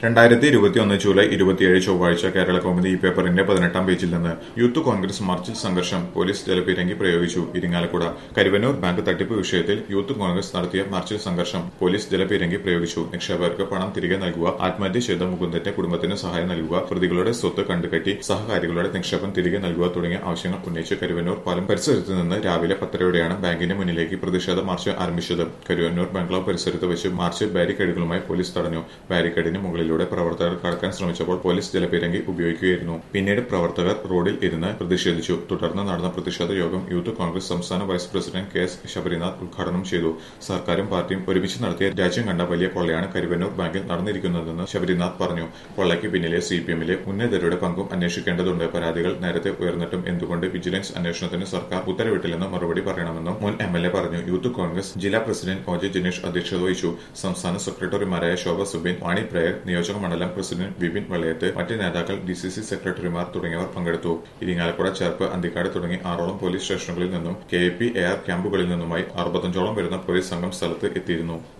രണ്ടായിരത്തി ഇരുപത്തിയൊന്ന് ജൂലൈ ഇരുപത്തിയേഴ് ചൊവ്വാഴ്ച കേരള കൗമുദി ഈ പേപ്പറിന്റെ പതിനെട്ടാം പേജിൽ നിന്ന് യൂത്ത് കോൺഗ്രസ് മാർച്ചിൽ സംഘർഷം പോലീസ് ജലപീരങ്കി പ്രയോഗിച്ചു ഇരിങ്ങാലക്കുട കരുവന്നൂർ ബാങ്ക് തട്ടിപ്പ് വിഷയത്തിൽ യൂത്ത് കോൺഗ്രസ് നടത്തിയ മാർച്ചിൽ സംഘർഷം പോലീസ് ജലപീരങ്കി പ്രയോഗിച്ചു നിക്ഷേപകർക്ക് പണം തിരികെ നൽകുക ആത്മഹത്യ ചെയ്ത മുകുന്ദന്റെ കുടുംബത്തിന് സഹായം നൽകുക പ്രതികളുടെ സ്വത്ത് കണ്ടുകെട്ടി സഹകാരികളുടെ നിക്ഷേപം തിരികെ നൽകുക തുടങ്ങിയ ആവശ്യങ്ങൾ ഉന്നയിച്ച് കരുവന്നൂർ പാലം പരിസരത്ത് നിന്ന് രാവിലെ പത്തരയോടെയാണ് ബാങ്കിന്റെ മുന്നിലേക്ക് പ്രതിഷേധ മാർച്ച് ആരംഭിച്ചത് കരുവന്നൂർ ബംഗ്ലാവ് പരിസരത്ത് വെച്ച് മാർച്ച് ബാരിക്കേഡുകളുമായി പോലീസ് തടഞ്ഞു ബാരിക്കേഡിന് മുകളിലൂടെ പ്രവർത്തകർ കടക്കാൻ ശ്രമിച്ചപ്പോൾ പോലീസ് ജലപീരങ്കി ഉപയോഗിക്കുകയായിരുന്നു പിന്നീട് പ്രവർത്തകർ റോഡിൽ ഇരുന്ന് പ്രതിഷേധിച്ചു തുടർന്ന് നടന്ന പ്രതിഷേധ യോഗം യൂത്ത് കോൺഗ്രസ് സംസ്ഥാന vice president K S Sabarinath ഉദ്ഘാടനം ചെയ്തു സർക്കാരും പാർട്ടിയും ഒരുമിച്ച് നടത്തിയ രാജ്യം കണ്ട വലിയ കൊള്ളയാണ് കരുവന്നൂർ ബാങ്കിൽ നടന്നിരിക്കുന്നതെന്ന് ശബരിനാഥ് പറഞ്ഞു കൊള്ളയ്ക്ക് പിന്നിലെ സി പി എമ്മിലെ ഉന്നതരുടെ പങ്കും അന്വേഷിക്കേണ്ടതുണ്ട് പരാതികൾ നേരത്തെ ഉയർന്നിട്ടും എന്തുകൊണ്ട് വിജിലൻസ് അന്വേഷണത്തിന് സർക്കാർ ഉത്തരവിട്ടില്ലെന്ന് മറുപടി പറയണമെന്നും മുൻ എം എൽ എ പറഞ്ഞു യൂത്ത് കോൺഗ്രസ് ജില്ലാ പ്രസിഡന്റ് ഒ ജെ ജിനേഷ് അധ്യക്ഷത വഹിച്ചു സംസ്ഥാന സെക്രട്ടറിമാരായ ശോഭ സുബിൻ വാണി പ്രയർ നിയോജക മണ്ഡലം പ്രസിഡന്റ് വിപിൻ വളയത്ത് മറ്റ് നേതാക്കൾ ഡി സി സി സെക്രട്ടറിമാർ തുടങ്ങിയവർ പങ്കെടുത്തു ഇരിങ്ങാലക്കുട ചേർപ്പ് അന്തിക്കാട് തുടങ്ങി ആറോളം പോലീസ് സ്റ്റേഷനുകളിൽ നിന്നും K A P A R ക്യാമ്പുകളിൽ നിന്നുമായി അറുപത്തഞ്ചോളം വരുന്ന പോലീസ് സംഘം സ്ഥലത്ത് എത്തിയിരുന്നു